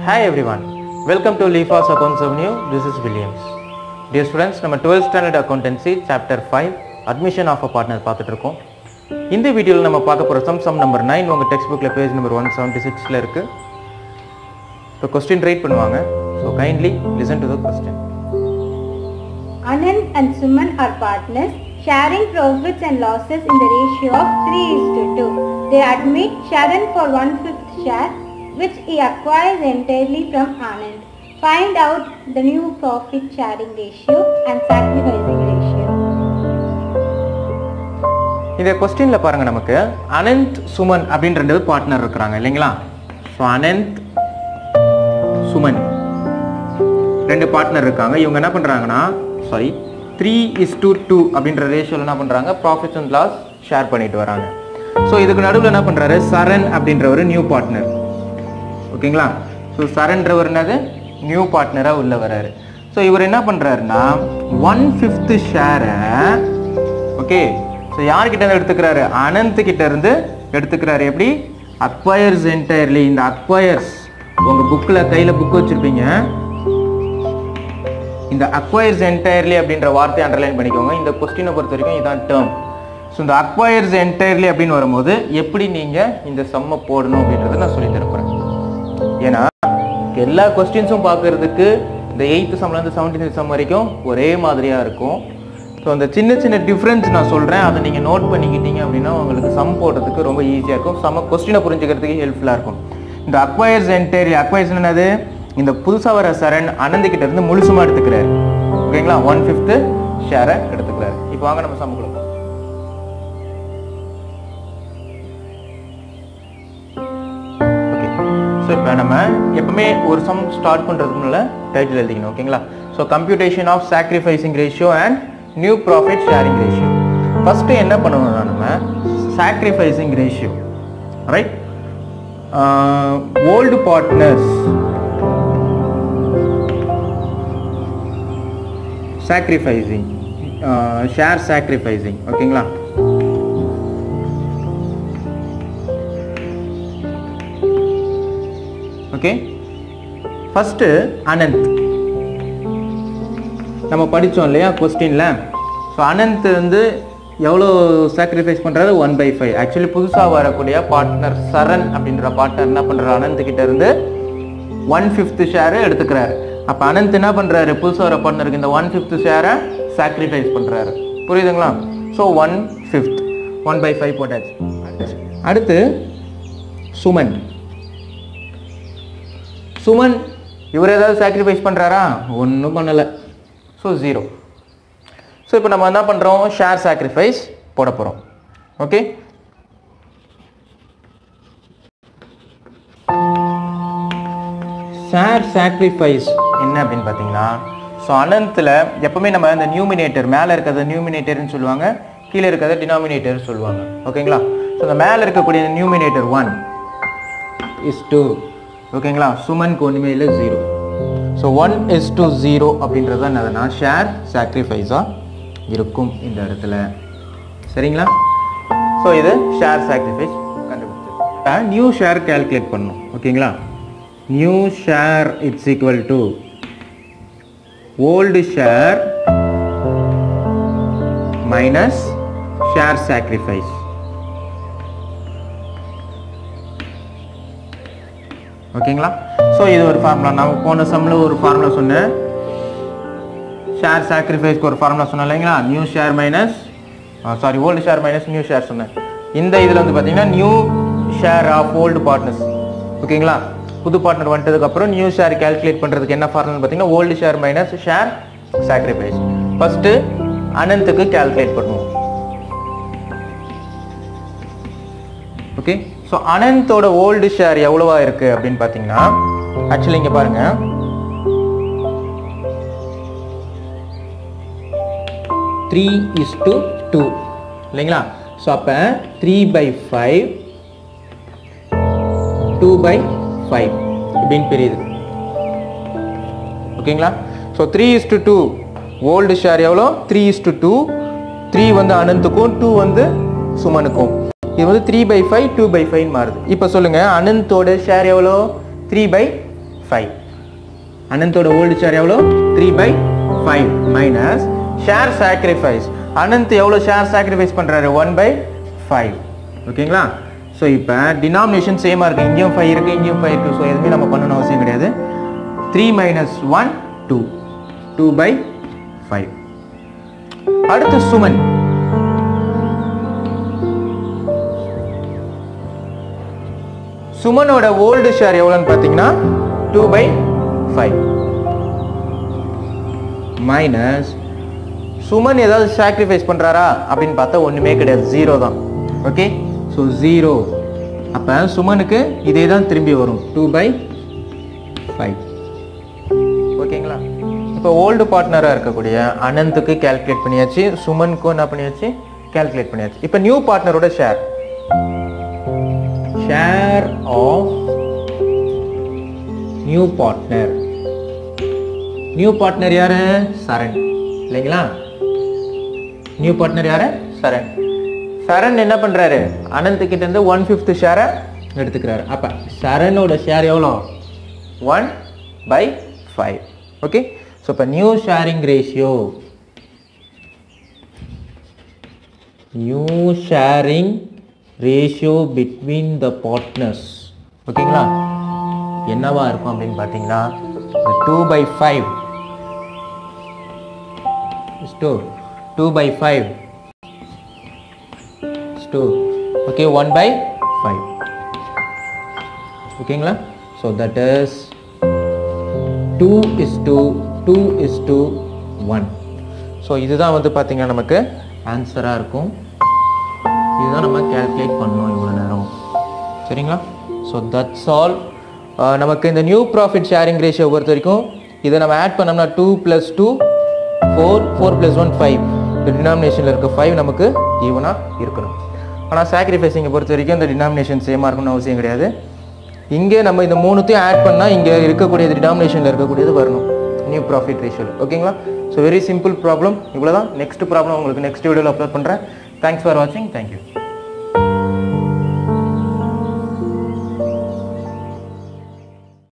Hi everyone, welcome to Leafas Accounts Avenue. This is Williams. Dear students, நம்ம 12th standard accountancy chapter 5 admission of a partner பார்த்துட்டு இருக்கோம் இந்த வீடியோவில் நம்ம பார்க்க போகிற சம் சம் நம்பர் நைன் உங்கள் டெக்ஸ்ட் புக்கில் பேஜ் நம்பர் ஒன் செவன்ட்டி சிக்ஸில் இருக்குது இப்போ கொஸ்டின் ரைட் பண்ணுவாங்க so kindly listen to the question Anand and Suman are partners, sharing profits and losses in the ratio of 3 is to 2. They admit Sharan for one-fifth share, which he acquires entirely from Anand. Find out the new profit sharing ratio and sacrificing ratio. இந்த கொஸ்டினில் பாருங்கள் நமக்கு அனந்த் சுமன் அப்படின்னு ரெண்டு partner இருக்கிறாங்க இல்லைங்களா so Anand Suman ரெண்டு partner இருக்காங்க இவங்க என்ன பண்ணுறாங்கன்னா sorry three is to two அப்படின்ற ரேஷியோவில் என்ன பண்ணுறாங்க ப்ராஃபிட்ஸ் அண்ட் லாஸ் ஷேர் பண்ணிட்டு வராங்க ஸோ இதுக்கு நடுவில் என்ன பண்ணுறாரு சரண் அப்படின்ற ஒரு நியூ பார்ட்னர் ஓகேங்களா ஸோ சரன்றவர் என்னது நியூ பார்ட்னராக உள்ள வராரு ஸோ இவர் என்ன பண்ணுறாருன்னா ஒன் ஃபிஃப்த்து ஷேரை ஓகே ஸோ யார்கிட்ட இருந்து எடுத்துக்கிறாரு அனந்த் கிட்ட இருந்து எடுத்துக்கிறாரு எப்படி அக்வயர்ஸ் என்டையர்லி இந்த அக்வயர்ஸ் உங்கள் புக்கில் கையில் புக் வச்சுருப்பீங்க இந்த அக்வயர்ஸ் என்டையர்லி அப்படின்ற வார்த்தையை அண்டர்லைன் பண்ணிக்கோங்க இந்த கொஸ்டினை பொறுத்த வரைக்கும் இதான் டேர்ம் ஸோ இந்த அக்வயர்ஸ் என்டையர்லி அப்படின்னு வரும்போது எப்படி நீங்கள் இந்த சம்மை போடணும் அப்படின்றத நான் சொல்லி தரப்போகிறேன் ஏன்னா எல்லா கொஸ்டின்ஸும் பார்க்கறதுக்கு இந்த எயித்து சம்லேருந்து செவன்டீன்த் சம் வரைக்கும் ஒரே மாதிரியாக இருக்கும் ஸோ அந்த சின்ன சின்ன டிஃப்ரென்ஸ் நான் சொல்கிறேன் அதை நீங்கள் நோட் பண்ணிக்கிட்டீங்க அப்படின்னா உங்களுக்கு சம் போடுறதுக்கு ரொம்ப ஈஸியாக இருக்கும் சம கொஸ்டினை புரிஞ்சுக்கிறதுக்கு ஹெல்ப்ஃபுல்லாக இருக்கும் இந்த அக்வயர்ஸ் என்டையர்லி அக்வயர்ஸ் என்னது இந்த புதுசாக வர சரண் அனந்த் கிட்ட இருந்து முழுசுமா எடுத்துக்கிறாரு ஓகேங்களா ஒன் ஃபிஃப்த்து ஷேரை எடுத்துக்கிறாரு இப்போ வாங்க நம்ம சமக்குள்ள போகலாம் ஓகே ஸோ இப்போ நம்ம எப்பவுமே ஒரு சம் ஸ்டார்ட் பண்ணுறதுக்கு முன்னால டைட்டில் எழுதிக்கணும் ஓகேங்களா so computation of sacrificing ratio and new profit sharing ratio first என்ன பண்ணணும்னா நம்ம sacrificing ratio right old partners sacrificing share sacrificing ஓகேங்களா ஓகே ஃபஸ்ட்டு அனந்த் நம்ம படித்தோம் இல்லையா கொஸ்டினில் ஸோ அனந்த் வந்து எவ்வளோ சாக்ரிஃபைஸ் பண்ணுறாரு ஒன் பை ஃபைவ் ஆக்சுவலி புதுசாக வரக்கூடிய பார்ட்னர் சரண் அப்படின்ற பார்ட்னர் என்ன பண்ணுறாரு அனந்த் கிட்ட இருந்து ஒன் ஃபிஃப்த் ஷேரை எடுத்துக்கிறாரு அப்போ அனந்த் என்ன பண்ணுறாரு புதுசாக வர பார்ட்னருக்கு இந்த ஒன் ஃபிஃப்த் ஷேரை சாக்ரிஃபைஸ் பண்ணுறாரு புரியுதுங்களா so one fifth one by five போட்டாச்சு அடுத்து சுமன் சுமன் இவர் ஏதாவது சாக்ரிஃபைஸ் பண்ணுறாரா ஒன்றும் பண்ணலை ஸோ ஜீரோ ஸோ இப்போ நம்ம என்ன பண்ணுறோம் ஷேர் சாக்ரிஃபைஸ் போட போகிறோம் ஓகே ஷேர் சாக்ரிஃபைஸ் என்ன அப்படின்னு பார்த்தீங்கன்னா ஸோ அனந்தில் எப்பவுமே நம்ம இந்த நியூமினேட்டர் மேலே இருக்கிறத நியூமினேட்டர்னு சொல்லுவாங்க கீழே இருக்கிறத டினாமினேட்டர் சொல்லுவாங்க ஓகேங்களா ஸோ இந்த மேலே இருக்கக்கூடிய நியூமினேட்டர் ஒன் இஸ் டூ ஓகேங்களா சுமனுக்கு ஒன்றுமே இல்லை zero so one is to zero அப்படின்றது தான் என்னதுன்னா ஷேர் சாக்ரிஃபைஸாக இருக்கும் இந்த இடத்துல சரிங்களா ஸோ இது ஷேர் சாக்ரிஃபைஸ் கண்டுபிடிச்சு நியூ ஷேர் கால்குலேட் பண்ணணும் ஓகேங்களா new share it's equal to old share minus share sacrifice ஓகேங்களா ஸோ இது ஒரு ஃபார்முலா நான் போன சம்மில் ஒரு ஃபார்முலா சொன்னேன் ஷேர் சாக்ரிஃபைஸ்க்கு ஒரு ஃபார்முலா சொன்னேன் இல்லைங்களா new share minus sorry old share minus new share சொன்னேன் இந்த இதில் வந்து பார்த்தீங்கன்னா new share of old partners ஓகேங்களா புது பார்ட்னர் வந்துட்டதுக்கப்புறம் நியூ ஷேர் கால்குலேட் பண்ணுறதுக்கு என்ன ஃபார்முலா பார்த்தீங்கன்னா old share minus share sacrifice first அனந்துக்கு கால்குலேட் பண்ணுவோம் ஓகே ஸோ அனந்தோட ஓல்டு ஷேர் எவ்வளவா இருக்கு அப்படின்னு பார்த்தீங்கன்னா ஆக்சுவலி இங்கே பாருங்க த்ரீ இஸ் டு டூ இல்லைங்களா ஸோ அப்போ three by five two by five இப்படின்னு பிரியுது ஓகேங்களா so three is to two old share எவ்வளோ three is to two three வந்து அனந்துக்கும் டூ வந்து சுமனுக்கும் இது வந்து three by five two by five மாறுது இப்போ சொல்லுங்க அனந்தோட ஷேர் எவ்வளோ த்ரீ பை ஃபைவ் அனந்தோட ஓல்டு ஷேர் எவ்வளோ three by five minus share sacrifice Anand எவ்வளோ ஷேர் சாக்ரிஃபைஸ் பண்ணுறாரு ஒன் பை ஃபைவ் ஓகேங்களா ஸோ இப்போ டினாமினேஷன் சேமாக இருக்குது இங்கேயும் ஃபைவ் இருக்குது இங்கேயும் ஃபைவ் இருக்குது ஸோ எதுவுமே நம்ம பண்ணணும் அவசியம் கிடையாது three minus one two two by five அடுத்து சுமன் சுமனோட ஓல்டு ஷேர் எவ்வளோன்னு பார்த்தீங்கன்னா two by five minus Suman ஏதாவது சாக்ரிஃபைஸ் பண்ணுறாரா அப்படின்னு பார்த்தா ஒன்றுமே கிடையாது ஜீரோ தான் ஓகே ஸோ ஜீரோ அப்போ சுமனுக்கு இதே தான் திரும்பி வரும் டூ பை ஃபைவ் ஓகேங்களா இப்போ ஓல்டு பார்ட்னராக இருக்கக்கூடிய அனந்துக்கு கால்குலேட் பண்ணியாச்சு சுமனுக்கும் என்ன பண்ணியாச்சு கால்குலேட் பண்ணியாச்சு இப்போ நியூ பார்ட்னரோட share share of new partner new partner யாரு சரண் இல்லைங்களா நியூ பார்ட்னர் யாரு சரண் சரண் என்ன பண்றாரு அனந்த் கிட்ட இருந்து ஒன் ஃபிஃப்த் ஷேரை எடுத்துக்கிறாரு அப்ப சரணோட ஷேர் எவ்வளோ one by five okay so இப்போ new sharing ratio new sharing ratio between the partners ஓகேங்களா என்னவா இருக்கும் அப்படின்னு பார்த்தீங்கன்னா two by five two two by five two okay one by five ஓகேங்களா so that is two is to two is is to two one வந்து பார்த்தீங்கன்னா நமக்கு ஆன்சராக இருக்கும் இதுதான் நம்ம கேல்குலேட் பண்ணோம் இவ்வளோ நேரம் சரிங்களா ஸோ தட்ஸ் ஆல் நமக்கு இந்த நியூ ப்ராஃபிட் ஷேரிங் ரேஷியோ பொறுத்த வரைக்கும் இதை நம்ம ஆட் பண்ணோம்னா two plus two four four plus one five இந்த டினாமினேஷனில் இருக்க ஃபைவ் நமக்கு ஈவனாக இருக்கணும் ஆனால் சாக்ரிஃபைஸிங்கை பொறுத்த வரைக்கும் இந்த டினாமினேஷன் சேமாக இருக்கணும்னு அவசியம் கிடையாது இங்கே நம்ம இந்த மூணுத்தையும் ஆட் பண்ணால் இங்கே இருக்கக்கூடியது டினாமினேஷனில் இருக்கக்கூடியது வரணும் நியூ ப்ராஃபிட் ரேஷியோவில் ஓகேங்களா ஸோ வெரி சிம்பிள் ப்ராப்ளம் இவ்வளோ தான் நெக்ஸ்ட் ப்ராப்ளம் உங்களுக்கு நெக்ஸ்ட் வீடியோவில் அப்லோட் பண்ணுறேன் தேங்க்ஸ் ஃபார் வாட்சிங் தேங்க்யூ